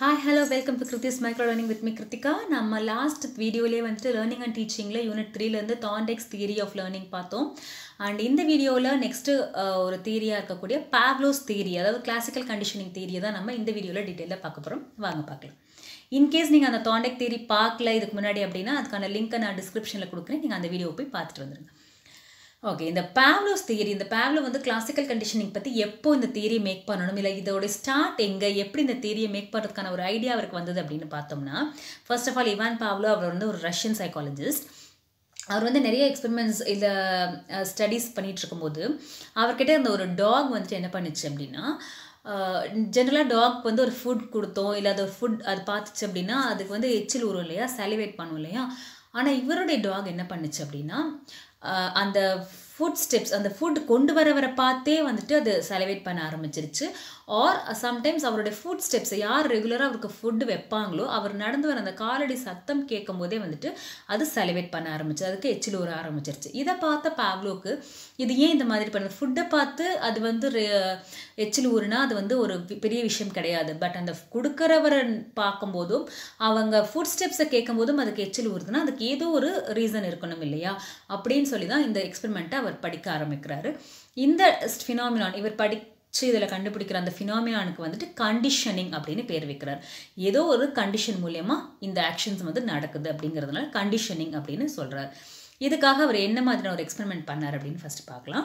Hi hello welcome to Krithi's micro learning with me Krithika நம்ம last வீடியோலேயே வந்துட்டு லேர்னிங் அண்ட் டீச்சிங்கில் யூனிட் த்ரீலேருந்து தாண்டெக்ஸ் தியரி ஆஃப் லேர்னிங் பார்த்தோம் அண்ட் இந்த வீடியோவில் நெக்ஸ்ட்டு ஒரு தியரியாக இருக்கக்கூடிய பாவ்லோஸ் தியரி அதாவது கிளாசிக்கல் கண்டிஷனிங் தியரியை தான் நம்ம இந்த வீடியோவில் டீட்டெயிலாக பார்க்க போகிறோம் வாங்க பார்க்கலாம் இன்கேஸ் நீங்கள் அந்த தாண்டெக் தியரி பார்க்கல இதுக்கு முன்னாடி அப்படின்னா அதுக்கான லிங்க்கை நான் டிஸ்கிரிப்ஷனில் கொடுக்குறேன் நீங்கள் அந்த வீடியோவை போய் பார்த்துட்டு வந்துருங்க ஓகே இந்த பேவ்லோஸ் தியரி இந்த பேவ்லோ வந்து கிளாசிக்கல் கண்டிஷனிங் பற்றி எப்போ இந்த தியரியை மேக் பண்ணணும் இல்லை இதோட ஸ்டார்ட் எங்கே எப்படி இந்த தியரியை மேக் பண்ணுறதுக்கான ஒரு ஐடியா அவருக்கு வந்தது அப்படின்னு பார்த்தோம்னா first of all Ivan Pavlov அவர் வந்து ஒரு ரஷ்யன் சைக்காலஜிஸ்ட் அவர் வந்து நிறைய எக்ஸ்பெரிமெண்ட்ஸ் இல்லை ஸ்டடீஸ் பண்ணிகிட்டு இருக்கும்போது அவர்கிட்ட இந்த ஒரு டாக் வந்துட்டு என்ன பண்ணுச்சு அப்படின்னா ஜென்ரலாக டாக் வந்து ஒரு ஃபுட் கொடுத்தோம் இல்லை அது ஒரு ஃபுட் அது பார்த்துச்சு அப்படின்னா அதுக்கு வந்து எச்சில் ஊறும் இல்லையா சாலிவேட் பண்ணும் இல்லையா ஆனால் இவருடைய டாக் என்ன பண்ணுச்சு அப்படின்னா அந்த ஃபுட் ஸ்டெப்ஸ் அந்த ஃபுட் கொண்டு வர வர பார்த்தே வந்துட்டு அது செலவேட் பண்ண ஆரம்பிச்சிருச்சு ஆர் சம்டைம்ஸ் அவருடைய ஃபுட் ஸ்டெப்ஸை யார் ரெகுலராக அவருக்கு ஃபுட்டு வைப்பாங்களோ அவர் நடந்து வர அந்த காலடி சத்தம் கேட்கும் போதே வந்துட்டு அது செலவேட் பண்ண ஆரம்பிச்சு அதுக்கு எச்சில் ஊற ஆரம்பிச்சிருச்சு இதை பார்த்த பாவ்லோக்கு இது ஏன் இந்த மாதிரி பண்ணுது ஃபுட்டை பார்த்து அது வந்து எச்சில் ஊறுனா அது வந்து ஒரு பெரிய விஷயம் கிடையாது பட் அந்த கொடுக்குறவரை பார்க்கும்போதும் அவங்க ஃபுட் ஸ்டெப்ஸை கேட்கும்போதும் அதுக்கு எச்சில் ஊறுதுன்னா அதுக்கு ஏதோ ஒரு ரீசன் இருக்கணும் இல்லையா அப்படின்னு சொல்லி தான் இந்த எக்ஸ்பெரிமெண்ட்டை அவர் படிக்க ஆரம்பிக்கிறாரு இந்த ஃபினாமினான் இவர் படி வச்சு இதில் கண்டுபிடிக்கிற அந்த ஃபினாமினானுக்கு வந்துட்டு கண்டிஷனிங் அப்படின்னு பேர் வைக்கிறார் ஏதோ ஒரு கண்டிஷன் மூலியமாக இந்த ஆக்ஷன்ஸ் வந்து நடக்குது அப்படிங்கிறதுனால கண்டிஷனிங் அப்படின்னு சொல்கிறார் இதுக்காக அவர் என்ன மாதிரியான ஒரு எக்ஸ்பெரிமெண்ட் பண்ணார் அப்படின்னு ஃபஸ்ட்டு பார்க்கலாம்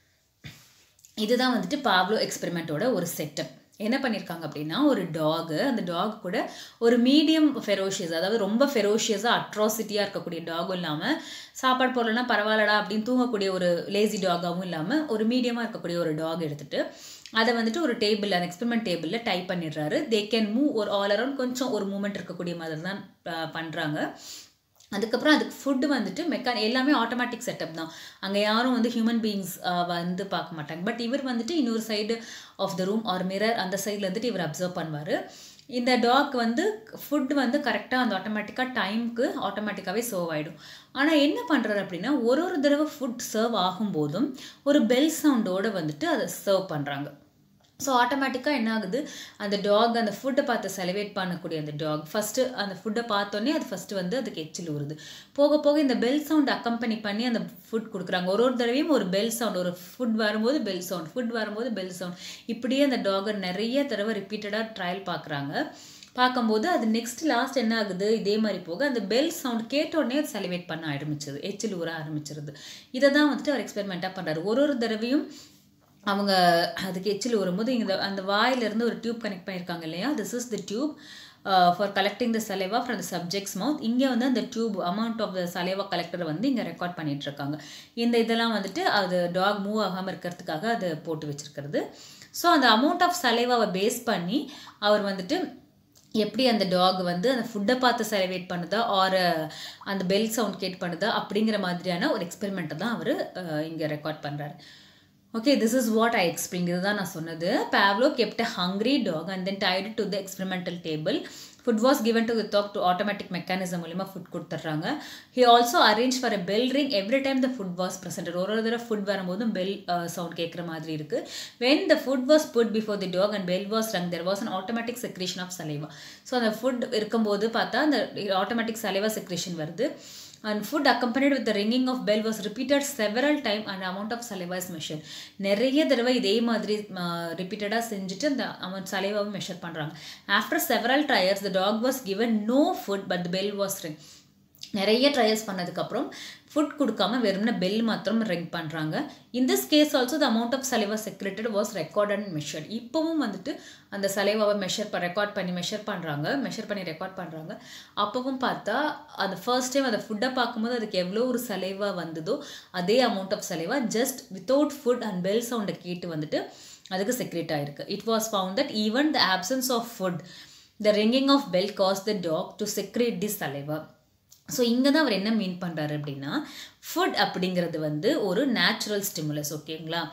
இதுதான் வந்துட்டு பாவ்லோ எக்ஸ்பெரிமெண்ட்டோட ஒரு செட்டப் என்ன பண்ணியிருக்காங்க அப்படின்னா ஒரு டாகு அந்த டாக் கூட ஒரு மீடியம் ஃபெரோஷியஸ் அதாவது ரொம்ப ஃபெரோஷியஸாக அட்ராசிட்டியாக இருக்கக்கூடிய டாகும் இல்லாமல் சாப்பாடு போடலன்னா பரவாயில்லடா அப்படின்னு தூங்கக்கூடிய ஒரு லேசி டாகாகவும் இல்லாமல் ஒரு மீடியமாக இருக்கக்கூடிய ஒரு டாக் எடுத்துகிட்டு அதை வந்துட்டு ஒரு டேபிள் அந்த எக்ஸ்பெரிமெண்ட் டேபிளில் டைப் பண்ணிடுறாரு தே கேன் மூவ் ஒரு ஆல் அரௌண்ட் கொஞ்சம் ஒரு மூமெண்ட் இருக்கக்கூடிய மாதிரி தான் பண்ணுறாங்க அதுக்கப்புறம் அதுக்கு ஃபுட்டு வந்துட்டு மெக்கான் எல்லாமே ஆட்டோமேட்டிக் செட்டப் தான் அங்கே யாரும் வந்து ஹியூமன் பீயிங்ஸ் வந்து பார்க்க மாட்டாங்க பட் இவர் வந்துட்டு இன்னொரு side of the room or mirror அந்த சைடில் வந்துட்டு இவர் அப்சர்வ் பண்ணுவார் இந்த டாக் வந்து ஃபுட் வந்து கரெக்டாக அந்த ஆட்டோமேட்டிக்காக டைமுக்கு ஆட்டோமேட்டிக்காகவே சர்வ் ஆகிடும் ஆனால் என்ன பண்ணுறாரு அப்படின்னா ஒரு ஒரு தடவை ஃபுட் சர்வ் ஆகும்போதும் ஒரு பெல் சவுண்டோடு வந்துட்டு அதை சர்வ் பண்ணுறாங்க ஸோ ஆட்டோமேட்டிக்காக என்ன ஆகுது அந்த டாக் அந்த ஃபுட்டை பார்த்து செலிவேட் பண்ணக்கூடிய அந்த டாக் ஃபஸ்ட்டு அந்த ஃபுட்டை பார்த்தோன்னே அது ஃபஸ்ட்டு வந்து அதுக்கு எச்சில் ஊறுது போக போக இந்த பெல் சவுண்ட் அக்கம்பனி பண்ணி அந்த ஃபுட் கொடுக்குறாங்க ஒரு ஒரு தடவையும் ஒரு பெல் சவுண்ட் ஒரு ஃபுட் வரும்போது பெல் சவுண்ட் ஃபுட் வரும்போது பெல் சவுண்ட் இப்படியே அந்த டாகை நிறைய தடவை ரிப்பீட்டடாக ட்ரையல் பார்க்குறாங்க பார்க்கும்போது அது நெக்ஸ்ட் லாஸ்ட் என்ன ஆகுது இதே மாதிரி போக அந்த பெல் சவுண்ட் கேட்டோடனே அது செலிவேட் பண்ண ஆரம்பிச்சது எச்சில் ஊற ஆரம்பிச்சிருது இதை தான் வந்துட்டு அவர் எக்ஸ்பெரிமெண்ட்டாக பண்ணுறாரு ஒரு ஒரு தடவையும் அவங்க அதுக்கு எச்சில் வரும்போது இந்த அந்த வாயிலிருந்து ஒரு டியூப் கனெக்ட் பண்ணியிருக்காங்க இல்லையா this is the tube for collecting the saliva from the subjects mouth இங்கே வந்து அந்த tube amount of the saliva கலெக்டரை வந்து இங்கே ரெக்கார்ட் பண்ணிட்டு இருக்காங்க இந்த இதெல்லாம் வந்துட்டு அது டாக் மூவ் ஆகாமல் இருக்கிறதுக்காக அதை போட்டு வச்சுருக்கிறது ஸோ அந்த அமௌண்ட் ஆஃப் சலேவாவை பேஸ் பண்ணி அவர் வந்துட்டு எப்படி அந்த டாக் வந்து அந்த ஃபுட்டை பார்த்து செலிவேட் பண்ணுதா ஆர் அந்த பெல் சவுண்ட் கேட் பண்ணுதா அப்படிங்கிற மாதிரியான ஒரு எக்ஸ்பெரிமெண்ட்டை தான் அவர் இங்கே ரெக்கார்ட் பண்ணுறாரு okay this is what I explain இதுதான் நான் சொன்னது Pavlov kept a hungry dog and then tied to the experimental table food was given to with to automatic mechanism மூலிமா ஃபுட் கொடுத்துட்றாங்க he also arrange for a bell ring every time the food was present ஒரு ஒரு தடவை food வரும்போதும் bell sound கேட்குற மாதிரி இருக்குது when the food was put before the dog and bell was rung there was an automatic secretion of saliva so அந்த food இருக்கும்போது பார்த்தா அந்த ஆட்டோமேட்டிக் சலைவா செக்ரேஷன் வருது and food accompanied with the ringing of bell was repeated several time and amount of saliva is measured நிறைய தடவை இதே மாதிரி ரிப்பீட்டடாக செஞ்சுட்டு அந்த அமௌண்ட் சலைவாவை மெஷர் பண்ணுறாங்க after several triers the dog was given no food but the bell was ring நிறைய ட்ரையல்ஸ் பண்ணதுக்கப்புறம் ஃபுட் கொடுக்காம வெறும்ன பெல் மாத்திரம் ரிங் பண்ணுறாங்க in this case also the amount of saliva secreted was record and measure இப்போவும் வந்துட்டு அந்த சலைவாவை மெஷர் ரெக்கார்ட் பண்ணி மெஷர் பண்ணுறாங்க மெஷர் பண்ணி ரெக்கார்ட் பண்ணுறாங்க அப்போவும் பார்த்தா அந்த ஃபர்ஸ்ட் டைம் அந்த ஃபுட்டை பார்க்கும்போது அதுக்கு எவ்வளோ ஒரு சலைவா வந்ததோ அதே amount of saliva just without food and bell சவுண்டை கேட்டு வந்துட்டு அதுக்கு செக்ரெட் ஆயிருக்கு it was found that even the absence of food the ringing of bell cause the dog to secrete the saliva so இங்கே தான் அவர் என்ன மீன் பண்ணுறாரு அப்படின்னா ஃபுட் அப்படிங்கிறது வந்து ஒரு நேச்சுரல் ஸ்டிமுலஸ் ஓகேங்களா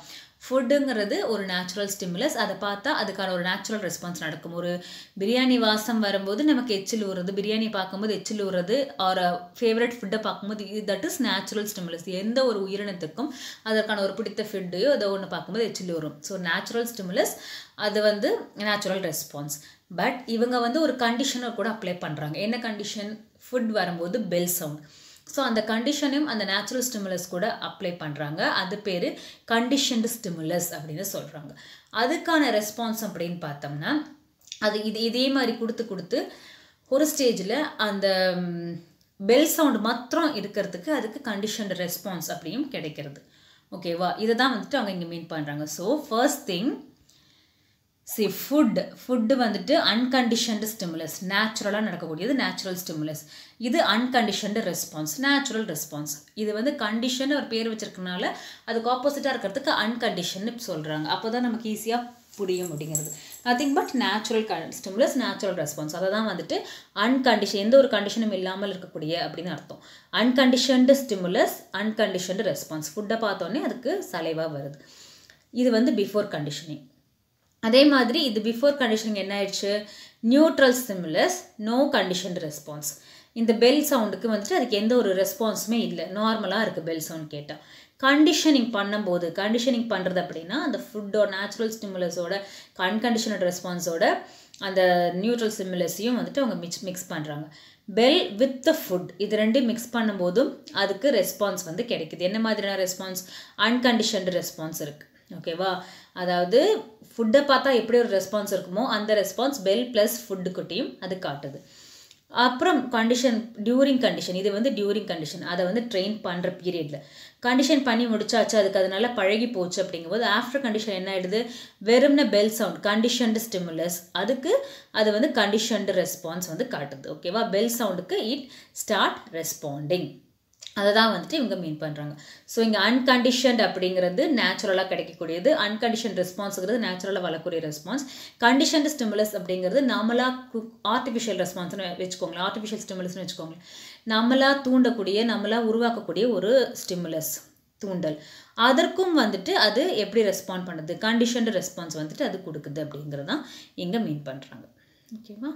ஃபுட்டுங்கிறது ஒரு நேச்சுரல் ஸ்டிமுலஸ் அதை பார்த்தா அதுக்கான ஒரு நேச்சுரல் ரெஸ்பான்ஸ் நடக்கும் ஒரு பிரியாணி வாசம் வரும்போது நமக்கு எச்சில் ஊறுறது பிரியாணி பார்க்கும்போது எச்சில் ஊறுறது ஒரு ஃபேவரட் ஃபுட்டை பார்க்கும்போது தட் இஸ் நேச்சுரல் ஸ்டிமுலஸ் எந்த ஒரு உயிரினத்துக்கும் அதற்கான ஒரு பிடித்த ஃபுட்டையோ அதை ஒன்று பார்க்கும்போது எச்சில் ஊறும் ஸோ நேச்சுரல் ஸ்டிமுலஸ் அது வந்து நேச்சுரல் ரெஸ்பான்ஸ் பட் இவங்க வந்து ஒரு கண்டிஷனை கூட அப்ளை பண்ணுறாங்க என்ன கண்டிஷன் ஃபுட் வரும்போது பெல் சவுண்ட் ஸோ அந்த கண்டிஷனையும் அந்த நேச்சுரல் ஸ்டிமுலஸ் கூட அப்ளை பண்ணுறாங்க அது பேர் கண்டிஷன்டு ஸ்டிமுலஸ் அப்படின்னு சொல்கிறாங்க அதுக்கான ரெஸ்பான்ஸ் அப்படின்னு பார்த்தோம்னா அது இது இதே மாதிரி கொடுத்து கொடுத்து ஒரு ஸ்டேஜில் அந்த பெல் சவுண்ட் மாத்திரம் இருக்கிறதுக்கு அதுக்கு கண்டிஷன்டு ரெஸ்பான்ஸ் அப்படியும் கிடைக்கிறது ஓகேவா இதை தான் வந்துட்டு அவங்க இங்கே மீன் பண்ணுறாங்க so first thing see food food வந்துட்டு அன்கண்டிஷன்டு ஸ்டிமுலஸ் நேச்சுரலாக நடக்கக்கூடியது நேச்சுரல் ஸ்டிமுலஸ் இது அன்கண்டிஷன்டு ரெஸ்பான்ஸ் நேச்சுரல் ரெஸ்பான்ஸ் இது வந்து கண்டிஷன் ஒரு பேர் வச்சிருக்கனால அதுக்கு ஆப்போசிட்டாக இருக்கிறதுக்கு அன்கண்டிஷன் சொல்கிறாங்க அப்போ தான் நமக்கு ஈஸியாக புரியும் அப்படிங்கிறது நத்திங் பட் நேச்சுரல் க ஸ்டிமுலஸ் நேச்சுரல் ரெஸ்பான்ஸ் அதை தான் வந்துட்டு அன்கண்டிஷன் எந்த ஒரு கண்டிஷனும் இல்லாமல் இருக்கக்கூடிய அப்படின்னு அர்த்தம் அன்கண்டிஷன்டு ஸ்டிமுலஸ் அன்கண்டிஷன்டு ரெஸ்பான்ஸ் ஃபுட்டை பார்த்தோன்னே அதுக்கு சலைவாக வருது இது வந்து பிஃபோர் கண்டிஷனிங் அதே மாதிரி இது பிஃபோர் கண்டிஷனிங் என்ன ஆயிடுச்சு neutral stimulus no condition response இந்த பெல் சவுண்டுக்கு வந்துட்டு அதுக்கு எந்த ஒரு ரெஸ்பான்ஸுமே இல்லை நார்மலாக இருக்குது பெல் சவுண்ட் கேட்டால் கண்டிஷனிங் பண்ணும்போது கண்டிஷனிங் பண்ணுறது அப்படின்னா அந்த ஃபுட்டோட நேச்சுரல் ஸ்டிமுலஸோட அன்கண்டிஷனட் ரெஸ்பான்ஸோட அந்த நியூட்ரல் ஸ்டிமுலஸையும் வந்துட்டு அவங்க மிக்ஸ் மிக்ஸ் பண்ணுறாங்க பெல் வித் த ஃபுட் இது ரெண்டையும் மிக்ஸ் பண்ணும்போதும் அதுக்கு ரெஸ்பான்ஸ் வந்து கிடைக்குது என்ன மாதிரியான ரெஸ்பான்ஸ் அன்கண்டிஷன்டு ரெஸ்பான்ஸ் இருக்குது ஓகேவா அதாவது ஃபுட்டை பார்த்தா எப்படி ஒரு ரெஸ்பான்ஸ் இருக்குமோ அந்த ரெஸ்பான்ஸ் பெல் ப்ளஸ் ஃபுட்டுக்கிட்டையும் அது காட்டுது அப்புறம் கண்டிஷன் டியூரிங் கண்டிஷன் இது வந்து டியூரிங் கண்டிஷன் அதை வந்து ட்ரெயின் பண்ணுற பீரியடில் கண்டிஷன் பண்ணி முடிச்சாச்சு அதுக்கு அது நல்லா பழகி போச்சு அப்படிங்கும்போது ஆஃப்டர் கண்டிஷன் என்ன ஆகிடுது வெறும்ன பெல் சவுண்ட் கண்டிஷன்டு ஸ்டிமுலஸ் அதுக்கு அது வந்து கண்டிஷன்டு ரெஸ்பான்ஸ் வந்து காட்டுது ஓகேவா பெல் சவுண்டுக்கு இட் ஸ்டார்ட் ரெஸ்பாண்டிங் அதை தான் வந்துட்டு இவங்க மீன் பண்ணுறாங்க ஸோ இங்கே அன்கண்டிஷன்ட் அப்படிங்கிறது நேச்சுரலாக கிடைக்கக்கூடியது அன்கண்டிஷன் ரெஸ்பான்ஸுங்கிறது நேச்சுரலாக வரக்கூடிய ரெஸ்பான்ஸ் கண்டிஷன்டு ஸ்டிமுலஸ் அப்படிங்கிறது நம்மளாக ஆர்டிஃபிஷியல் ரெஸ்பான்ஸ்னு வச்சுக்கோங்களேன் ஆர்டிஃபிஷியல் ஸ்டிமுலஸ்னு வச்சுக்கோங்களேன் நம்மளாக தூண்டக்கூடிய நம்மளாக உருவாக்கக்கூடிய ஒரு ஸ்டிமுலஸ் தூண்டல் அதற்கும் வந்துட்டு அது எப்படி ரெஸ்பாண்ட் பண்ணுது கண்டிஷன்டு ரெஸ்பான்ஸ் வந்துட்டு அது கொடுக்குது அப்படிங்கிறது தான் இங்கே மீன் பண்ணுறாங்க ஓகேவா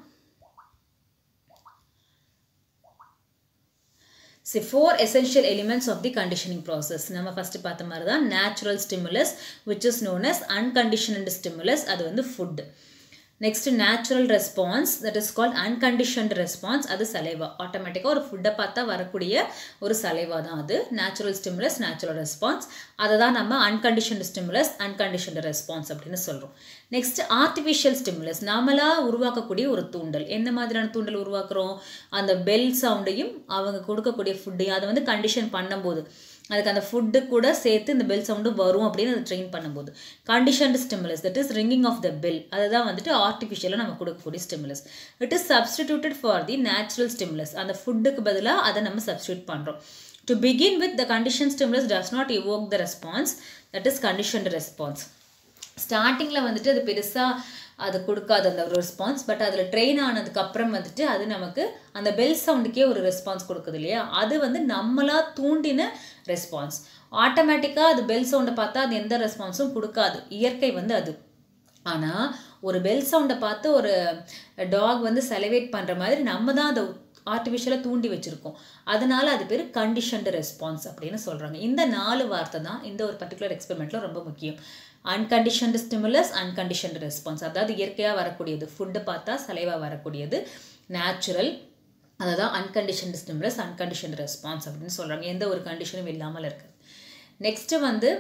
see four essential elements of the conditioning process நம்ம ஃபஸ்ட்டு பார்த்த மாதிரி தான் natural stimulus which is known as unconditioned stimulus அது வந்து food next natural response that is called unconditioned response அது சலைவா ஆட்டோமேட்டிக்காக ஒரு ஃபுட்டை பார்த்தா வரக்கூடிய ஒரு சலைவா தான் அது நேச்சுரல் ஸ்டிமுலஸ் நேச்சுரல் ரெஸ்பான்ஸ் அதை தான் நம்ம அன்கண்டிஷன்டு ஸ்டிமுலஸ் அன்கண்டிஷன்டு ரெஸ்பான்ஸ் அப்படின்னு சொல்கிறோம் நெக்ஸ்ட் ஆர்டிஃபிஷியல் ஸ்டிமுலஸ் நாமளாக உருவாக்கக்கூடிய ஒரு தூண்டல் எந்த மாதிரியான தூண்டல் உருவாக்குறோம் அந்த பெல் சவுண்டையும் அவங்க கொடுக்கக்கூடிய ஃபுட்டையும் அதை வந்து கண்டிஷன் பண்ணும்போது அதுக்கு அந்த ஃபுட்டு கூட சேர்த்து இந்த பெல் சவுண்டும் வரும் அப்படின்னு அதை ட்ரெயின் பண்ணும்போது conditioned stimulus that is ringing of the bell அதுதான் வந்துட்டு ஆர்டிஃபிஷியலாக நம்ம கொடுக்கக்கூடிய stimulus it is substituted for the natural stimulus அந்த ஃபுட்டுக்கு பதிலாக அதை நம்ம சப்ஸ்டியூட் பண்ணுறோம் to begin with the condition stimulus does not evoke the response that is conditioned response ஸ்டார்டிங்கில் வந்துட்டு அது பெருசாக அது கொடுக்காது அந்த ஒரு ரெஸ்பான்ஸ் பட் அதில் ட்ரெயின் ஆனதுக்கப்புறம் வந்துட்டு அது நமக்கு அந்த பெல் சவுண்டுக்கே ஒரு ரெஸ்பான்ஸ் கொடுக்குது இல்லையா அது வந்து நம்மளாக தூண்டின ரெஸ்பான்ஸ் ஆட்டோமேட்டிக்காக அது பெல் சவுண்டை பார்த்தா அது எந்த ரெஸ்பான்ஸும் கொடுக்காது இயற்கை வந்து அது ஆனால் ஒரு பெல் சவுண்டை பார்த்து ஒரு டாக் வந்து செலிவேட் பண்ணுற மாதிரி நம்ம தான் அதை ஆர்டிஃபிஷியலாக தூண்டி வச்சுருக்கோம் அதனால அது பேர் கண்டிஷன்டு ரெஸ்பான்ஸ் அப்படின்னு சொல்கிறாங்க இந்த நாலு வார்த்தை தான் இந்த ஒரு பர்டிகுலர் எக்ஸ்பெரிமெண்ட்டில் ரொம்ப முக்கியம் அன்கண்டிஷன்டு ஸ்டிமுலஸ் அன்கண்டிஷன்டு ரெஸ்பான்ஸ் அதாவது இயற்கையாக வரக்கூடியது ஃபுட்டு பார்த்தா சலைவாக வரக்கூடியது நேச்சுரல் அதுதான் அன்கண்டிஷன்டு ஸ்டிமுலஸ் அன்கண்டிஷன்டு ரெஸ்பான்ஸ் அப்படின்னு சொல்கிறாங்க எந்த ஒரு கண்டிஷனும் இல்லாமல் இருக்குது நெக்ஸ்ட்டு வந்து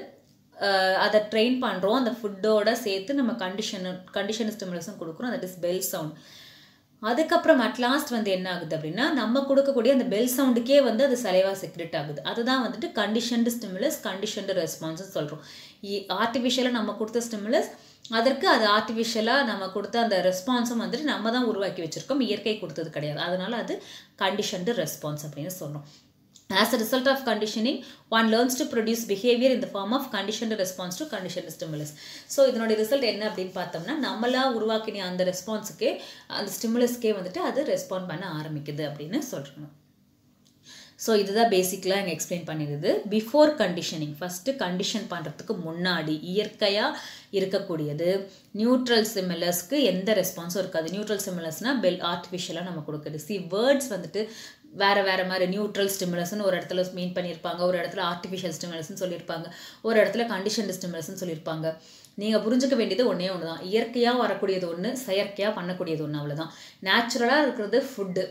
அதை ட்ரெயின் பண்ணுறோம் அந்த ஃபுட்டோட சேர்த்து நம்ம கண்டிஷன் கண்டிஷன் ஸ்டிமுலஸும் கொடுக்குறோம் தட் இஸ் பெல் சவுண்ட் அதுக்கப்புறம் அட்லாஸ்ட் வந்து என்ன ஆகுது அப்படின்னா நம்ம கொடுக்கக்கூடிய அந்த பெல் சவுண்டுக்கே வந்து அது சலைவா செக்ரெட் ஆகுது அதுதான் வந்துட்டு கண்டிஷன்டு ஸ்டிமுலஸ் கண்டிஷன்டு ரெஸ்பான்ஸ் சொல்கிறோம் ஆர்டிஃபிஷியலாக நம்ம கொடுத்த ஸ்டிமுலஸ் அதற்கு அது ஆர்டிஃபிஷியலாக நம்ம கொடுத்த அந்த ரெஸ்பான்ஸும் வந்துட்டு நம்ம தான் உருவாக்கி வச்சுருக்கோம் இயற்கை கொடுத்தது கிடையாது அதனால அது கண்டிஷன்டு ரெஸ்பான்ஸ் அப்படின்னு சொல்கிறோம் As a result of conditioning, one learns to produce behavior in the form of conditioned response to conditioned stimulus. So இதனுடைய ரிசல்ட் என்ன அப்படின்னு பார்த்தோம்னா நம்மளா உருவாக்கின அந்த ரெஸ்பான்ஸுக்கு அந்த ஸ்டிமுலஸ்க்கே வந்துட்டு அது ரெஸ்பாண்ட் பண்ண ஆரம்பிக்குது அப்படின்னு சொல்கிறாங்க ஸோ இதுதான் பேசிக்கலாக இங்கே எக்ஸ்பிளைன் பண்ணிடுது பிஃபோர் கண்டிஷனிங் ஃபஸ்ட்டு கண்டிஷன் பண்ணுறதுக்கு முன்னாடி இயற்கையாக இருக்கக்கூடியது நியூட்ரல் சிமிலர்ஸ்க்கு எந்த ரெஸ்பான்ஸும் இருக்காது நியூட்ரல் சிமிலர்ஸ்னால் பெல் ஆர்டிஃபிஷியலாக நம்ம கொடுக்குது சி வேர்ட்ஸ் வந்துட்டு வேறு வேறு மாதிரி நியூட்ரல் ஸ்டிமுலஸ்னு ஒரு இடத்துல மீன் பண்ணியிருப்பாங்க ஒரு இடத்துல ஆர்டிஃபிஷியல் ஸ்டிமுலஸ்னு சொல்லியிருப்பாங்க ஒரு இடத்துல கண்டிஷன் ஸ்டிமுலஸ்னு சொல்லியிருப்பாங்க நீங்கள் புரிஞ்சுக்க வேண்டியது ஒன்றே ஒன்று தான் இயற்கையாக வரக்கூடியது ஒன்று செயற்கையாக பண்ணக்கூடியது ஒன்று அவ்வளோதான் நேச்சுரலாக இருக்கிறது ஃபுட்டு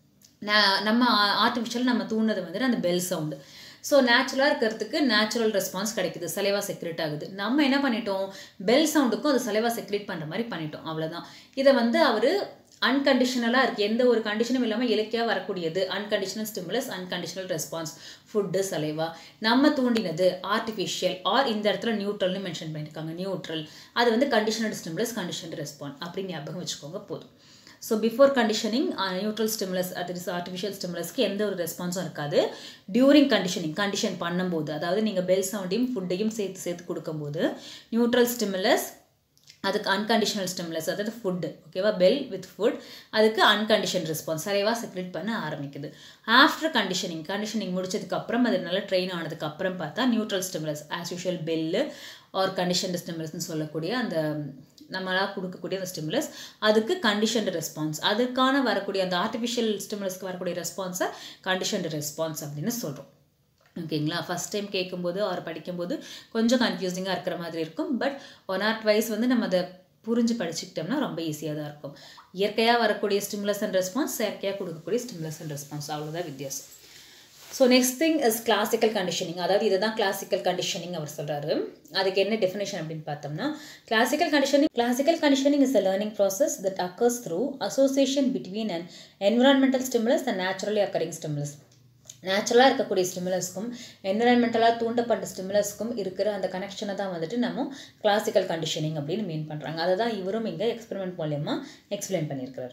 நம்ம ஆர்டிஃபிஷியல் நம்ம தூண்டது வந்துட்டு அந்த பெல் சவுண்டு ஸோ நேச்சுரலாக இருக்கிறதுக்கு நேச்சுரல் ரெஸ்பான்ஸ் கிடைக்குது சலைவா செக்ரெட் ஆகுது நம்ம என்ன பண்ணிட்டோம் பெல் சவுண்டுக்கும் அது சலைவா செக்ரெட் பண்ணுற மாதிரி பண்ணிட்டோம் அவ்வளோதான் இதை வந்து அவர் அன்கண்டிஷனலாக இருக்குது எந்த ஒரு கண்டிஷனும் இல்லாமல் இலக்கியாக வரக்கூடியது unconditional stimulus unconditional response food saliva நம்ம தூண்டினது ஆர்டிஃபிஷியல் ஆர் இந்த இடத்துல நியூட்ரல்னு மென்ஷன் பண்ணியிருக்காங்க நியூட்ரல் அது வந்து கண்டிஷனல் ஸ்டிமுலஸ் கண்டிஷனல் ரெஸ்பான்ஸ் அப்படின்னு ஞாபகம் வச்சுக்கோங்க போதும் so before conditioning neutral stimulus அது இஸ் ஆர்டிஃபிஷியல் ஸ்டிமுலஸ்க்கு எந்த ஒரு ரெஸ்பான்ஸும் இருக்காது டியூரிங் கண்டிஷனிங் கண்டிஷன் பண்ணும்போது அதாவது நீங்கள் பெல் சவுண்டையும் ஃபுட்டையும் சேர்த்து சேர்த்து கொடுக்கும்போது நியூட்ரல் ஸ்டிமுலஸ் அதுக்கு அன்கண்டிஷனல் ஸ்டிமுலஸ் அதாவது ஃபுட்டு ஓகேவா பெல் வித் ஃபுட் அதுக்கு அன்கண்டிஷன் ரெஸ்பான்ஸ் சரிவா செக்ரெட் பண்ண ஆரம்பிக்குது ஆஃப்டர் கண்டிஷனிங் கண்டிஷனிங் முடிச்சதுக்கப்புறம் அது நல்லா ட்ரெயின் ஆனதுக்கப்புறம் பார்த்தா neutral stimulus as usual bell or condition ஸ்டிமுலஸ்னு சொல்லக்கூடிய அந்த நம்மளாக கொடுக்கக்கூடிய அந்த ஸ்டிமுலஸ் அதுக்கு கண்டிஷன்டு ரெஸ்பான்ஸ் அதுக்கான வரக்கூடிய அந்த ஆர்டிஃபிஷியல் ஸ்டிமுலஸ்க்கு வரக்கூடிய ரெஸ்பான்ஸை கண்டிஷன்டு ரெஸ்பான்ஸ் அப்படின்னு சொல்கிறோம் ஓகேங்களா ஃபஸ்ட் டைம் கேட்கும்போது அவர் படிக்கும்போது கொஞ்சம் கன்ஃபியூசிங்காக இருக்கிற மாதிரி இருக்கும் பட் ஒன் ஆர் ட்வைஸ் வந்து நம்ம அதை புரிஞ்சு படிச்சுக்கிட்டோம்னா ரொம்ப ஈஸியாக தான் இருக்கும் இயற்கையாக வரக்கூடிய ஸ்டிமுலஸ் அண்ட் ரெஸ்பான்ஸ் செயற்கையாக கொடுக்கக்கூடிய ஸ்டிமுலஸ் அண்ட் ரெஸ்பான்ஸ் அவ்வளோதான் வித்தியாசம் so next thing is classical conditioning அதாவது இதுதான் கிளாசிக்கல் கண்டிஷனிங் அவர் சொல்கிறாரு அதுக்கு என்ன டெஃபினேஷன் அப்படின்னு பார்த்தோம்னா classical conditioning classical conditioning is a learning process that occurs through association between and environmental stimulus and naturally occurring stimulus நேச்சுரலாக இருக்கக்கூடிய ஸ்டிமுலஸ்க்கும் என்விரான்மெண்டலாக தூண்டப்பட்ட ஸ்டிமுலஸ்க்கும் இருக்கிற அந்த கனெக்ஷனை தான் வந்துட்டு நம்ம கிளாசிக்கல் கண்டிஷனிங் அப்படின்னு மீன் பண்ணுறாங்க அதை தான் இவரும் இங்கே எக்ஸ்பெரிமெண்ட் மூலயமா எக்ஸ்பிளைன் பண்ணியிருக்கிறார்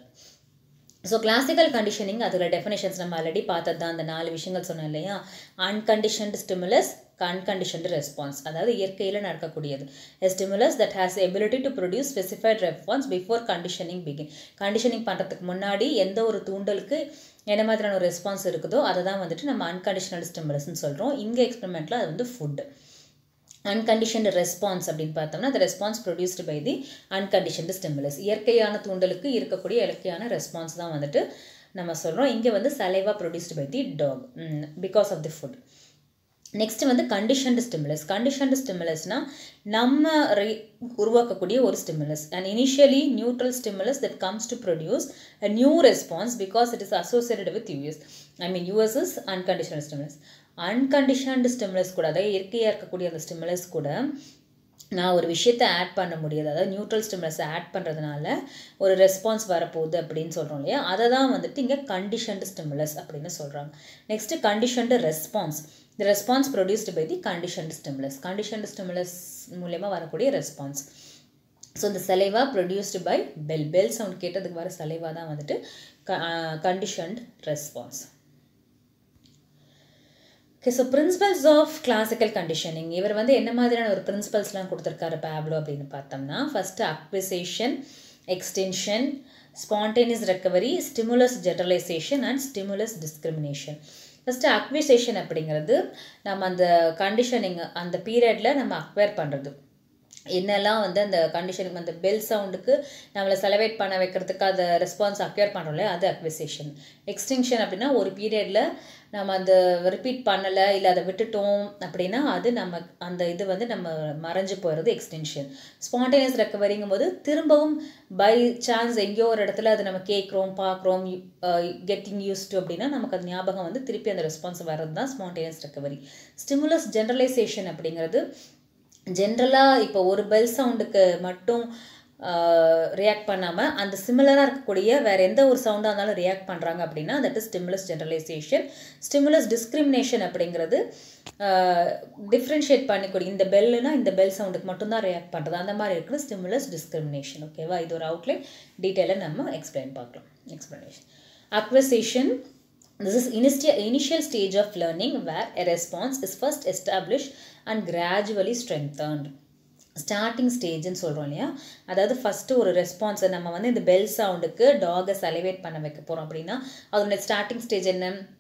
ஸோ கிளாசிக்கல் கண்டிஷனிங் அதில் டெஃபினேஷன்ஸ் நம்ம ஆல்ரெடி பார்த்தது தான் அந்த நாலு விஷயங்கள் சொன்னோம் இல்லையா அன்கண்டிஷன்டு ஸ்டிமுலஸ் அன்கண்டிஷன்டு ரெஸ்பான்ஸ் அதாவது இயற்கையில் நடக்கக்கூடியது a stimulus that has ability to produce specified response before conditioning begin conditioning பண்ணுறதுக்கு முன்னாடி எந்த ஒரு தூண்டலுக்கு என்ன மாதிரியான ஒரு ரெஸ்பான்ஸ் இருக்குதோ அதை தான் வந்துட்டு நம்ம அன்கண்டிஷனல் ஸ்டிமுலஸ்ன்னு சொல்கிறோம் இங்கே எக்ஸ்பெரிமெண்ட்டில் அது வந்து ஃபுட்டு அன்கண்டிஷன்டு ரெஸ்பான்ஸ் அப்படின்னு பார்த்தோம்னா அந்த response produced by the unconditioned stimulus இயற்கையான தூண்டலுக்கு இருக்கக்கூடிய இயற்கையான ரெஸ்பான்ஸ் தான் வந்துட்டு நம்ம சொல்கிறோம் இங்கே வந்து saliva produced by the dog because of the food next வந்து கண்டிஷன்டு ஸ்டிமுலஸ் கண்டிஷன்டு ஸ்டிமுலஸ்னால் நம்ம re உருவாக்கக்கூடிய ஒரு stimulus and initially neutral stimulus that comes to produce a new response because it is associated with US I mean US is unconditional stimulus unconditioned stimulus கூட அதாவது இயற்கையாக இருக்கக்கூடிய அந்த ஸ்டிமுலஸ் கூட நான் ஒரு விஷயத்தை ஆட் பண்ண முடியாது அதாவது நியூட்ரல் ஸ்டிமுலஸை ஆட் பண்ணுறதுனால ஒரு ரெஸ்பான்ஸ் வரப்போகுது அப்படின்னு சொல்கிறோம் இல்லையா அதை தான் வந்துட்டு இங்கே கண்டிஷன்டு ஸ்டிமுலஸ் அப்படின்னு சொல்கிறாங்க next conditioned response the response produced by the conditioned stimulus conditioned stimulus மூலயமா வரக்கூடிய ரெஸ்பான்ஸ் ஸோ இந்த saliva produced by bell bell sound கேட்டதுக்கு வர சலைவா தான் வந்துட்டு conditioned response okay so principles of classical conditioning இவர் வந்து என்ன மாதிரியான ஒரு பிரின்சிபல்ஸ்லாம் கொடுத்துருக்காரு பேப்லோ அப்படின்னு பார்த்தோம்னா first acquisition extension spontaneous recovery stimulus generalization and stimulus discrimination first acquisition அப்படிங்கிறது நம்ம அந்த கண்டிஷனிங் அந்த பீரியடில் நம்ம அக்வயர் பண்ணுறது என்னெல்லாம் வந்து அந்த கண்டிஷனுக்கு அந்த பெல் சவுண்டுக்கு நம்மளை செலவேட் பண்ண வைக்கிறதுக்கு அதை ரெஸ்பான்ஸ் அக்யூர் பண்ணுறோம்ல அது அக்விசேஷன் எக்ஸ்டிங்ஷன் அப்படின்னா ஒரு பீரியடில் நம்ம அந்த ரிப்பீட் பண்ணலை இல்லை அதை விட்டுட்டோம் அப்படின்னா அது நம்ம அந்த இது வந்து நம்ம மறைஞ்சு போகிறது எக்ஸ்டென்ஷன் ஸ்பான்டேனியஸ் ரெக்கவரிங்கும் போது திரும்பவும் பை சான்ஸ் எங்கேயோ ஒரு இடத்துல அதை நம்ம கேட்குறோம் பார்க்குறோம் கெட்டிங் யூஸ் டு அப்படின்னா நமக்கு அது ஞாபகம் வந்து திருப்பி அந்த ரெஸ்பான்ஸ் வர்றது தான் ஸ்பான்டேனியஸ் ரெக்கவரி ஸ்டிமுலஸ் ஜென்ரலைசேஷன் அப்படிங்கிறது ஜென்ரலாக இப்போ ஒரு பெல் சவுண்டுக்கு மட்டும் ரியாக்ட் பண்ணாமல் அந்த சிமிலராக இருக்கக்கூடிய வேறு எந்த ஒரு சவுண்டாக இருந்தாலும் ரியாக்ட் பண்ணுறாங்க அப்படின்னா that is stimulus generalization stimulus discrimination அப்படிங்கிறது டிஃப்ரென்ஷியேட் பண்ணிக்கூடிய இந்த பெல்லுனா இந்த பெல் சவுண்டுக்கு மட்டும்தான் ரியாக்ட் பண்ணுறது அந்த மாதிரி இருக்கிற ஸ்டிமுலஸ் டிஸ்கிரிமினேஷன் ஓகேவா இது ஒரு அவுட்லைன் டீட்டெயிலாக நம்ம எக்ஸ்பிளைன் பார்க்கலாம் explanation acquisition This is initial, initial stage of learning where a response is first established and gradually strengthened. Starting ஸ்டேஜ்னு சொல்கிறோம் இல்லையா அதாவது ஃபஸ்ட்டு ஒரு ரெஸ்பான்ஸை நம்ம வந்து இந்த பெல் சவுண்டுக்கு டாகை செலிவேட் பண்ண வைக்க போகிறோம் அப்படின்னா அதோட ஸ்டார்டிங் ஸ்டேஜ் என்ன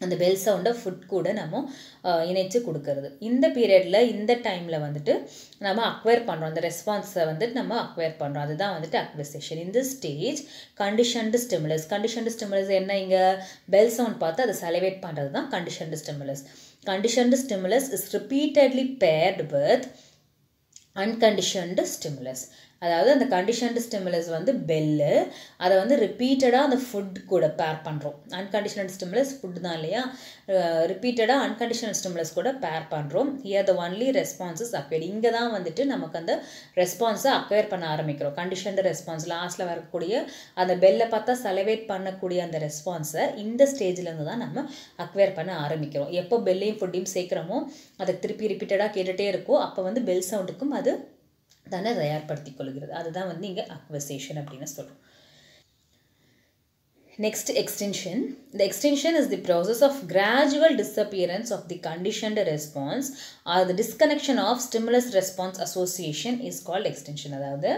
அந்த பெல் சவுண்டை ஃபுட் கூட நம்ம அஹ், இணைச்சு கொடுக்கறது இந்த பீரியடில் இந்த டைமில் வந்துட்டு நம்ம அக்வயர் பண்ணுறோம் அந்த ரெஸ்பான்ஸை வந்துட்டு நம்ம அக்வயர் பண்ணுறோம் அதுதான் வந்துட்டு அக்வசேஷன் இந்த stage conditioned stimulus conditioned stimulus என்ன இங்கே பெல் சவுண்ட் பார்த்து அதை செலவேட் பண்ணுறது தான் conditioned stimulus conditioned stimulus is repeatedly paired with unconditioned stimulus அதாவது அந்த கண்டிஷன்டு ஸ்டிமுலஸ் வந்து பெல்லு அதை வந்து ரிப்பீட்டடாக அந்த ஃபுட் கூட பேர் பண்ணுறோம் அன்கண்டிஷனல் ஸ்டிமுலஸ் ஃபுட் தான் இல்லையா ரிப்பீட்டடாக அன்கண்டிஷனல் ஸ்டிமுலஸ் கூட பேர் பண்ணுறோம் here the only responses acquire இங்கே தான் வந்துட்டு நமக்கு அந்த ரெஸ்பான்ஸை அக்வயர் பண்ண ஆரம்பிக்கிறோம் கண்டிஷன்டு ரெஸ்பான்ஸ் லாஸ்ட்டில் வரக்கூடிய அந்த பெல்லை பார்த்தா செலவேட் பண்ணக்கூடிய அந்த ரெஸ்பான்ஸை இந்த ஸ்டேஜ்லேருந்து தான் நம்ம அக்வயர் பண்ண ஆரம்பிக்கிறோம் எப்போ பெல்லையும் ஃபுட்டையும் சேர்க்குறோமோ அதை திருப்பி ரிப்பீட்டடாக கேட்டுகிட்டே இருக்கோ அப்போ வந்து பெல் சவுண்டுக்கும் அது தன்னை தயார்படுத்திக் கொள்கிறது அதுதான் வந்து இங்கே அக்வசேஷன் அப்படின்னு சொல்கிறோம் Next extension. The extension is the process of gradual disappearance of the conditioned response or the disconnection of stimulus response association is called extension. அதாவது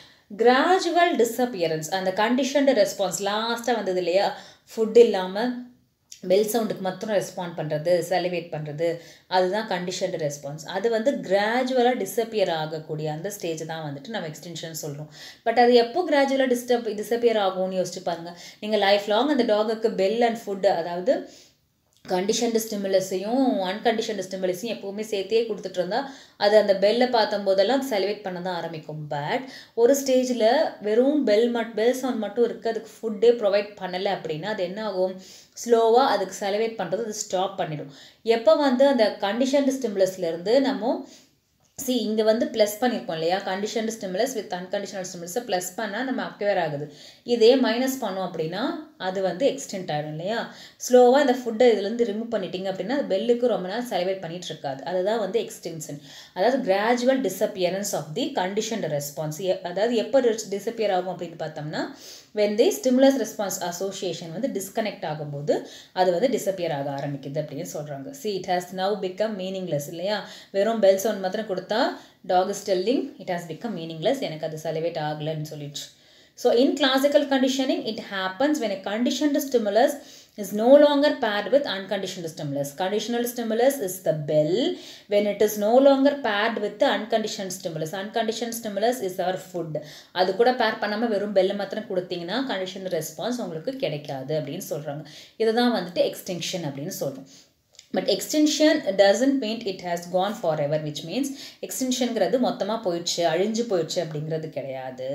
gradual disappearance அந்த conditioned response லாஸ்ட்டாக வந்தது இல்லையா ஃபுட் இல்லாமல் பெல் சவுண்டுக்கு மாத்திரம் respond பண்ணுறது செலிவேட் பண்ணுறது அதுதான் கண்டிஷன்டு ரெஸ்பான்ஸ் அது வந்து கிராஜுவலாக டிஸப்பியர் ஆகக்கூடிய அந்த ஸ்டேஜ் தான் வந்துட்டு நம்ம எக்ஸ்டென்ஷன் சொல்கிறோம் பட் அது எப்போ கிராஜுவலாக டிஸ்டர்ப் டிஸப்பியர் ஆகும்னு யோசிச்சு பாருங்கள் நீங்கள் லைஃப் லாங் அந்த டாகுக்கு பெல் அண்ட் ஃபுட்டு அதாவது கண்டிஷன்டு ஸ்டிமுலஸையும் அன்கண்டிஷன்டு ஸ்டிமுலஸையும் எப்போவுமே சேர்த்தே கொடுத்துட்டு இருந்தா அது அந்த பெல்லை பார்த்தும் போதெல்லாம் செலிவேட் பண்ண தான் ஆரம்பிக்கும் பட் ஒரு ஸ்டேஜில் வெறும் பெல் மட் பெல் சவுண்ட் மட்டும் இருக்குது அதுக்கு ஃபுட்டே ப்ரொவைட் பண்ணலை அப்படின்னா அது என்ன ஆகும் ஸ்லோவாக அதுக்கு செலிவேட் பண்ணுறது அது ஸ்டாப் பண்ணிடும் எப்போ வந்து அந்த கண்டிஷன்டு ஸ்டிமுலஸ்லேருந்து நம்ம சி இங்கே வந்து ப்ளஸ் பண்ணியிருக்கோம் இல்லையா கண்டிஷன்டு ஸ்டிமுலஸ் வித் அன்கண்டிஷனல் ஸ்டிமுலஸை ப்ளஸ் பண்ணால் நம்ம அக்வேர் ஆகுது இதே மைனஸ் பண்ணோம் அப்படின்னா அது வந்து எக்ஸ்டென்ட் ஆகிடும் இல்லையா ஸ்லோவாக இந்த ஃபுட்டை இதுலேருந்து ரிமூவ் பண்ணிட்டீங்க அப்படின்னா அது பெல்லுக்கு ரொம்ப நாள் செலிவேட் பண்ணிட்டு இருக்காது அதுதான் வந்து எக்ஸ்டென்ஷன் அதாவது gradual disappearance of the conditioned response அதாவது எப்போ டிஸப்பியர் ஆகும் அப்படின்னு பார்த்தோம்னா when the stimulus response association வந்து டிஸ்கனெக்ட் ஆகும்போது அது வந்து டிஸப்பியர் ஆக ஆரம்பிக்குது அப்படின்னு சொல்கிறாங்க see it has now become meaningless இல்லையா வெறும் பெல் சவுண்ட் மாத்திரம் கொடுத்தா dog is telling it has become meaningless எனக்கு அது செலிவேட் ஆகலைன்னு சொல்லிட்டு So in classical conditioning, it happens when a conditioned stimulus is no longer paired with unconditioned stimulus. Conditional stimulus is the bell when it is no longer paired with the unconditioned stimulus. Unconditioned stimulus is our food. அது கூட பேர் பண்ணாமல் வெறும் பெல்லை மாத்திரம் கொடுத்தீங்கன்னா condition response உங்களுக்கு கிடைக்காது அப்படின்னு சொல்கிறாங்க இதுதான் வந்துட்டு எக்ஸ்டென்ஷன் அப்படின்னு சொல்கிறோம் but extension doesn't mean it has gone forever which means எக்ஸ்டென்ஷனுங்கிறது மொத்தமாக போயிடுச்சு அழிஞ்சு போயிடுச்சு அப்படிங்கிறது கிடையாது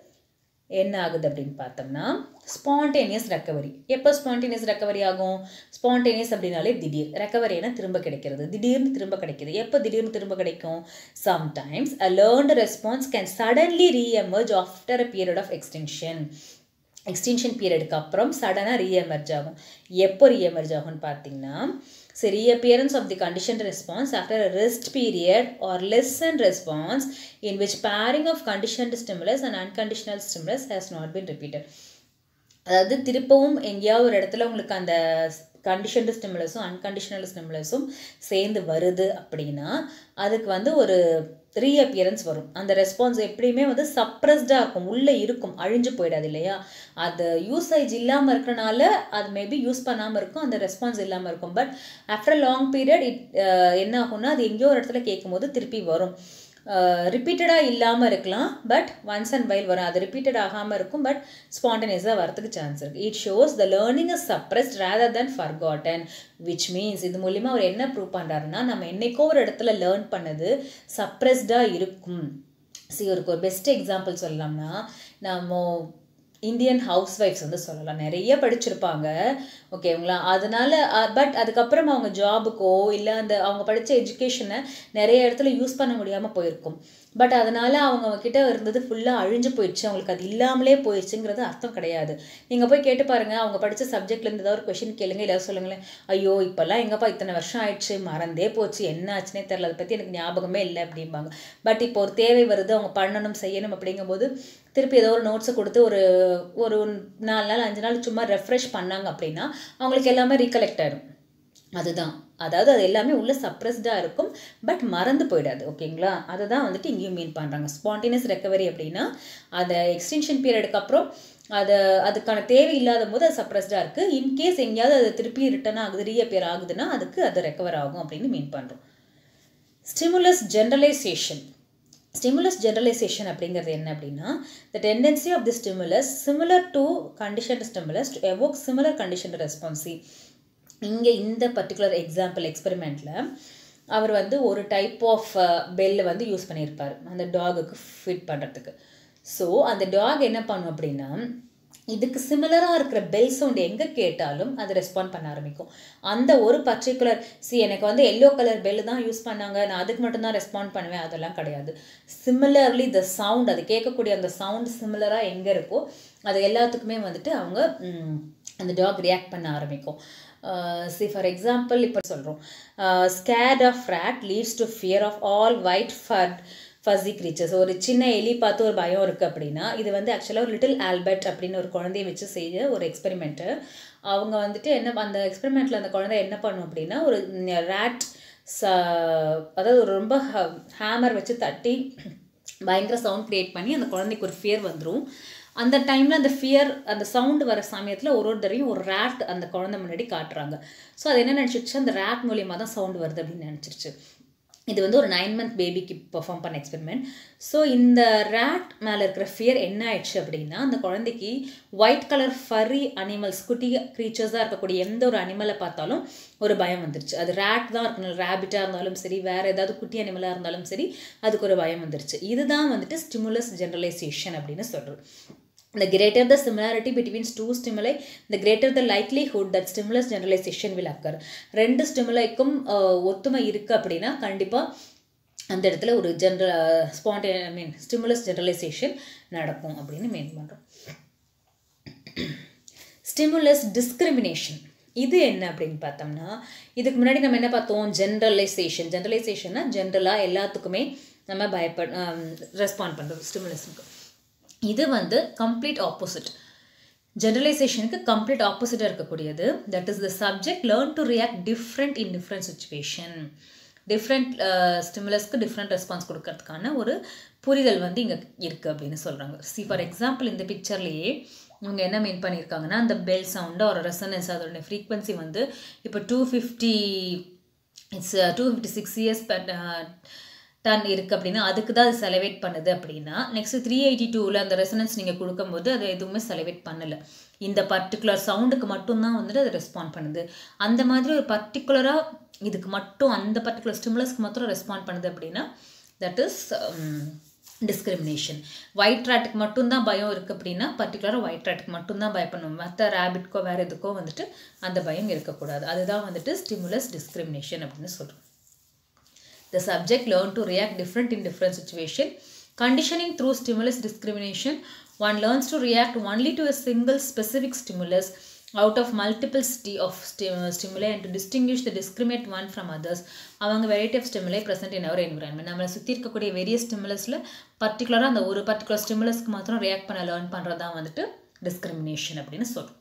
என்ன ஆகுது அப்படின்னு பார்த்தோம்னா ஸ்பான்டேனியஸ் ரெக்கவரி எப்போ ஸ்பான்டேனியஸ் ரெக்கவரி ஆகும் ஸ்பான்டேனியஸ் அப்படின்னாலே திடீர் ரெக்கவரினா திரும்ப கிடைக்கிறது திடீர்னு திரும்ப கிடைக்குது எப்போ திடீர்னு திரும்ப கிடைக்கும் sometimes a learned response can suddenly reemerge after a period of extension extension பீரியடுக்கு அப்புறம் சடனாக ரீஎமர்ஜ் ஆகும் எப்போ ரீஎமர்ஜ் ஆகும்னு பார்த்தீங்கன்னா So reappearance of the conditioned response after a rest period or lessened response in which pairing of conditioned stimulus and unconditional stimulus has not been repeated. அதாவது திருப்பவும் எங்கேயாவது ஒரு இடத்துல உங்களுக்கு அந்த கண்டிஷன்டு ஸ்டிமுலஸும் அன்கண்டிஷனல் ஸ்டிமுலஸும் சேர்ந்து வருது அப்படின்னா அதுக்கு வந்து ஒரு ரீஅப்பியரன்ஸ் வரும் அந்த ரெஸ்பான்ஸ் எப்படியுமே வந்து சப்ரஸ்டாக இருக்கும் உள்ளே இருக்கும் அழிஞ்சு போயிடாது இல்லையா அது யூசேஜ் இல்லாமல் இருக்கிறனால அது மேபி யூஸ் பண்ணாமல் இருக்கும் அந்த ரெஸ்பான்ஸ் இல்லாமல் இருக்கும் but after long period it என்ன ஆகும்னா அது எங்கேயோ ஒரு இடத்துல கேட்கும்போது திருப்பி வரும் ரிப்பீட்டடாக இல்லாமல் இருக்கலாம் பட் ஒன்ஸ் அண்ட் வைல் வரும் அது ரிப்பீட்டட் ஆகாமல் இருக்கும் பட் ஸ்பான்டனியஸாக வரதுக்கு சான்ஸ் இருக்குது it shows the learning is suppressed rather than forgotten which means இது மூலிமா அவர் என்ன ப்ரூவ் பண்ணுறாருன்னா நம்ம என்னைக்கோ ஒரு இடத்துல லேர்ன் பண்ணது சப்ரஸ்டாக இருக்கும் சரி ஒரு ஒரு பெஸ்ட் எக்ஸாம்பிள் சொல்லலாம்னா நம்ம இந்தியன் ஹவுஸ் ஒய்ஃப்ஸ் வந்து சொல்லலாம் நிறைய படிச்சிருப்பாங்க ஓகேங்களா அதனால பட் அதுக்கப்புறம் அவங்க ஜாபுக்கோ இல்லை அந்த அவங்க படித்த எஜுகேஷனை நிறைய இடத்துல யூஸ் பண்ண முடியாமல் போயிருக்கும் பட் அதனால் அவங்க கிட்ட இருந்தது ஃபுல்லாக அழிஞ்சு போயிடுச்சு அவங்களுக்கு அது இல்லாமலே போயிடுச்சுங்கிறது அர்த்தம் கிடையாது நீங்கள் போய் கேட்டு பாருங்கள் அவங்க படித்த சப்ஜெக்ட்லேருந்து ஏதாவது ஒரு கொஷின் கேளுங்க இல்லை சொல்லுங்களேன் ஐயோ இப்போல்லாம் எங்கப்பா இத்தனை வருஷம் ஆயிடுச்சு மறந்தே போச்சு என்ன ஆச்சுனே தெரில அதை பற்றி எனக்கு ஞாபகமே இல்லை அப்படிம்பாங்க பட் இப்போ ஒரு தேவை வருது அவங்க பண்ணணும் செய்யணும் அப்படிங்கும்போது திருப்பி ஏதோ ஒரு நோட்ஸை கொடுத்து ஒரு ஒரு நாலு நாள் அஞ்சு நாள் சும்மா ரெஃப்ரெஷ் பண்ணாங்க அப்படின்னா அவங்களுக்கு எல்லாமே ரீகலெக்ட் ஆகிடும் அதுதான் அதாவது அது எல்லாமே உள்ள சப்ரஸ்டாக இருக்கும் பட் மறந்து போயிடாது ஓகேங்களா அதை தான் வந்துட்டு இங்கேயும் மீன் பண்ணுறாங்க ஸ்பான்டேனியஸ் ரெக்கவரி அப்படின்னா அதை எக்ஸ்டென்ஷன் பீரியடுக்கு அப்புறம் அதை அதுக்கான தேவை இல்லாத போது அது சப்ரஸ்டாக இருக்குது இன்கேஸ் எங்கேயாவது அது திருப்பி ரிட்டர்ன் ஆகுது ரீஅப்பியர் ஆகுதுன்னா அதுக்கு அது ரெக்கவர் ஆகும் அப்படின்னு மீன் பண்ணுறோம் ஸ்டிமுலஸ் ஜென்ரலைசேஷன் ஸ்டிமுலஸ் ஜென்ரலைசேஷன் அப்படிங்கிறது என்ன அப்படின்னா the tendency of the stimulus similar to condition stimulus to evoke similar condition response இங்கே இந்த பர்டிகுலர் எக்ஸாம்பிள் எக்ஸ்பெரிமெண்ட்டில் அவர் வந்து ஒரு டைப் ஆஃப் பெல்லை வந்து யூஸ் பண்ணியிருப்பார் அந்த டாகுக்கு ஃபிட் பண்ணுறதுக்கு ஸோ அந்த டாக் என்ன பண்ணும் அப்படின்னா இதுக்கு சிமிலராக இருக்கிற பெல் சவுண்ட் எங்கே கேட்டாலும் அது ரெஸ்பாண்ட் பண்ண ஆரம்பிக்கும் அந்த ஒரு பர்டிகுலர் சி எனக்கு வந்து எல்லோ கலர் பெல் தான் யூஸ் பண்ணாங்க நான் அதுக்கு மட்டும்தான் ரெஸ்பாண்ட் பண்ணுவேன் அதெல்லாம் கிடையாது சிமிலர்லி த சவுண்ட் அது கேட்கக்கூடிய அந்த சவுண்ட் சிமிலராக எங்கே இருக்கோ அது எல்லாத்துக்குமே வந்துட்டு அவங்க அந்த டாக் ரியாக்ட் பண்ண ஆரம்பிக்கும் சி ஃபார் எக்ஸாம்பிள் இப்போ சொல்கிறோம் scared of rat leads to fear of all white fat fuzzy creatures ஒரு சின்ன எலி பார்த்து ஒரு பயம் இருக்குது அப்படின்னா இது வந்து ஆக்சுவலாக ஒரு லிட்டில் ஆல்பர்ட் அப்படின்னு ஒரு குழந்தைய வச்சு செய்ய ஒரு எக்ஸ்பெரிமெண்ட்டு அவங்க வந்துட்டு என்ன அந்த எக்ஸ்பெரிமெண்ட்டில் அந்த குழந்தை என்ன பண்ணும் அப்படின்னா ஒரு ரேட் ச அதாவது ஒரு ரொம்ப ஹேமர் வச்சு தட்டி பயங்கர சவுண்ட் க்ரியேட் பண்ணி அந்த குழந்தைக்கு ஒரு ஃபியர் வந்துடும் அந்த டைமில் அந்த ஃபியர் அந்த சவுண்டு வர சமயத்தில் ஒரு ஒரு தடவையும் ஒரு ரேட் அந்த குழந்தை முன்னாடி காட்டுறாங்க ஸோ அது என்ன நினச்சிருச்சு அந்த ரேட் மூலியமாக தான் சவுண்டு வருது அப்படின்னு நினச்சிருச்சு இது வந்து ஒரு நைன் மந்த் பேபிக்கு பெர்ஃபார்ம் பண்ண எக்ஸ்பெரிமெண்ட் ஸோ இந்த ரேட் மேலே இருக்கிற ஃபியர் என்ன ஆயிடுச்சு அப்படின்னா அந்த குழந்தைக்கு ஒயிட் கலர் ஃபரி அனிமல்ஸ் குட்டி க்ரீச்சர்ஸாக இருக்கக்கூடிய எந்த ஒரு அனிமலை பார்த்தாலும் ஒரு பயம் வந்துருச்சு அது ரேட் தான் இருக்கணும் ரேபிட்டாக இருந்தாலும் சரி வேறு ஏதாவது குட்டி அனிமலாக இருந்தாலும் சரி அதுக்கு ஒரு பயம் வந்துருச்சு இதுதான் வந்துட்டு ஸ்டிமுலஸ் ஜென்ரலைசேஷன் அப்படின்னு சொல்கிறோம் the greater the similarity between two stimuli the greater the likelihood that stimulus generalization will occur ரெண்டு ஸ்டிமுலைக்கும் ஒத்துமை இருக்குது அப்படின்னா கண்டிப்பாக அந்த இடத்துல ஒரு general spontaneous I mean stimulus generalization நடக்கும் அப்படின்னு மெயின் பண்ணுறோம் ஸ்டிமுலஸ் டிஸ்கிரிமினேஷன் இது என்ன அப்படின்னு பார்த்தோம்னா இதுக்கு முன்னாடி நம்ம என்ன பார்த்தோம் ஜென்ரலைசேஷன் ஜென்ரலைசேஷன்னா ஜென்ரலாக எல்லாத்துக்குமே நம்ம பயப்பட ரெஸ்பாண்ட் பண்ணுறோம் ஸ்டிமுலஸுக்கு இது வந்து கம்ப்ளீட் ஆப்போசிட் ஜென்ரலைசேஷனுக்கு கம்ப்ளீட் ஆப்போசிட்டாக இருக்கக்கூடியது that is the subject learn to react different in different situation different ஸ்டிமுலஸ்க்கு டிஃப்ரெண்ட் ரெஸ்பான்ஸ் கொடுக்கறதுக்கான ஒரு புரிதல் வந்து இங்கே இருக்குது அப்படின்னு சொல்கிறாங்க சி ஃபார் எக்ஸாம்பிள் இந்த பிக்சர்லேயே இவங்க என்ன மீன் பண்ணியிருக்காங்கன்னா அந்த பெல் சவுண்டு ஒரு ரெசனன்ஸ் அதோட ஃப்ரீக்வன்சி வந்து இப்போ two fifty it's two fifty six years per ton இருக்குது அப்படின்னா அதுக்கு தான் அது செலவேட் பண்ணுது அப்படின்னா நெக்ஸ்ட் த்ரீ எயிட்டி டூவில் அந்த ரெசனன்ஸ் நீங்கள் கொடுக்கும்போது அது எதுவுமே செலவேட் பண்ணலை இந்த பர்டிகுலர் சவுண்டுக்கு மட்டும்தான் வந்துட்டு அது ரெஸ்பாண்ட் பண்ணுது அந்த மாதிரி ஒரு பர்டிகுலராக இதுக்கு மட்டும் அந்த பர்டிகுலர் ஸ்டிமுலஸ்க்கு மட்டும் ரெஸ்பாண்ட் பண்ணுது அப்படின்னா தட் இஸ் டிஸ்கிரிமினேஷன் ஒயிட் ரேட்டுக்கு மட்டும்தான் பயம் இருக்குது அப்படின்னா பர்டிகுலராக ஒயிட் ரேட்டுக்கு மட்டும்தான் பயப்படணும் மற்ற ரேபிட்க்கோ வேறு எதுக்கோ வந்துட்டு அந்த பயம் இருக்கக்கூடாது அதுதான் வந்துட்டு ஸ்டிமுலஸ் டிஸ்கிரிமினேஷன் அப்படின்னு சொல்கிறோம் The subject learn to react different in different situation. Conditioning through stimulus discrimination, one learns to react only to a single specific stimulus out of multiple sti of sti stimuli and to distinguish the discriminate one from others. அவங்க variety of stimuli present in our environment நம்மளை சுற்றி இருக்கக்கூடிய வேரிய ஸ்டிமுலஸில் பர்டிகுலராக அந்த ஒரு particular ஸ்டிமுலஸ்க்கு மாத்திரம் react பண்ண learn பண்ணுறது தான் வந்துட்டு டிஸ்கிரிமினேஷன் அப்படின்னு சொல்கிறோம்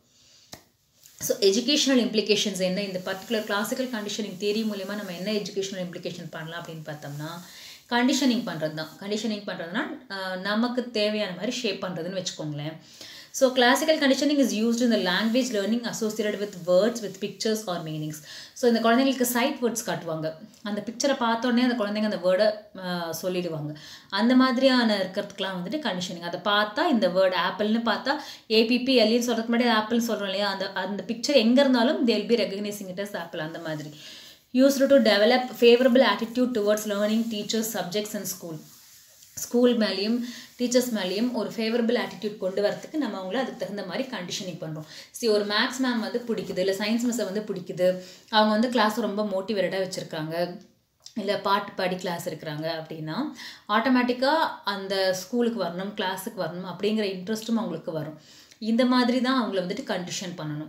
ஸோ எஜுகேஷனல் இம்ப்ளிகேஷன்ஸ் என்ன இந்த பர்டிகுலர் கிளாசிக்கல் கண்டிஷனிங் தேரி மூலிமா நம்ம என்ன எஜுகேஷனல் இம்ப்ளிகேஷன் பண்ணலாம் அப்படின்னு பார்த்தோம்னா கண்டிஷனிங் பண்ணுறது தான் கண்டிஷனிங் பண்ணுறதுனா நமக்கு தேவையான மாதிரி ஷேப் பண்ணுறதுன்னு வச்சுக்கோங்களேன் so classical conditioning is used இந்த language learning associated with words with pictures or meanings so இந்த குழந்தைங்களுக்கு சைட் வேர்ட்ஸ் காட்டுவாங்க அந்த பிக்சரை பார்த்தோன்னே அந்த குழந்தைங்க அந்த வேர்டை சொல்லிடுவாங்க அந்த மாதிரியான இருக்கிறதுக்குலாம் வந்துட்டு கண்டிஷனிங் அதை பார்த்தா இந்த வேர்டு ஆப்பிள்னு பார்த்தா ஏபிபி எல்லின்னு சொல்கிறதுக்கு முன்னாடி ஆப்பிள்னு சொல்கிறோம் இல்லையா அந்த அந்த பிக்சர் எங்கே இருந்தாலும் they'll be recognising it as apple அந்த மாதிரி used to develop favourable attitude towards learning teachers subjects and school school மேலேயும் டீச்சர்ஸ் மேலேயும் ஒரு ஃபேவரபிள் ஆட்டிடியூட் கொண்டு வரத்துக்கு நம்ம அவங்கள அதுக்கு தகுந்த மாதிரி கண்டிஷனிங் பண்ணுறோம் சி ஒரு மேக்ஸ் மேம் வந்து பிடிக்குது இல்லை சயின்ஸ் மிஸ்ஸை வந்து பிடிக்குது அவங்க வந்து கிளாஸ் ரொம்ப மோட்டிவேட்டடாக வச்சுருக்காங்க இல்லை பாட்டு பாடி கிளாஸ் இருக்கிறாங்க அப்படின்னா ஆட்டோமேட்டிக்காக அந்த ஸ்கூலுக்கு வரணும் கிளாஸுக்கு வரணும் அப்படிங்கிற இன்ட்ரெஸ்ட்டும் அவங்களுக்கு வரும் இந்த மாதிரி தான் அவங்கள வந்துட்டு கண்டிஷன் பண்ணணும்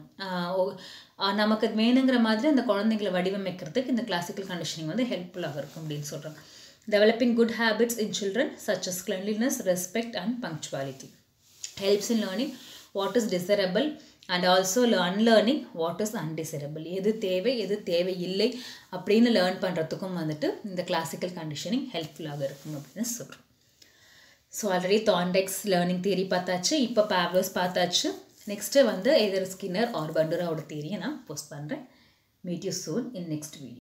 நமக்கு வேணுங்கிற மாதிரி அந்த குழந்தைங்களை வடிவமைக்கிறதுக்கு இந்த கிளாசிக்கல் கண்டிஷனிங் வந்து ஹெல்ப்ஃபுல்லாக இருக்கும் அப்படின்னு சொல்கிறாங்க developing good habits in children such as cleanliness, respect and punctuality. Helps in learning what is desirable and also unlearning what is undesirable எது தேவை எது தேவையில்லை அப்படின்னு லேர்ன் பண்ணுறதுக்கும் வந்துட்டு இந்த கிளாசிக்கல் கண்டிஷனிங் ஹெல்ப்ஃபுல்லாக இருக்கும் அப்படின்னு சொல்கிறோம் so already Thorndike's learning theory பார்த்தாச்சு இப்போ பேவ்லோஸ் பார்த்தாச்சு நெக்ஸ்ட்டு வந்து எதர் ஸ்கின்னர் ஆர் பண்டுராவோட தியரியை நான் போஸ்ட் பண்ணுறேன் meet you soon in next video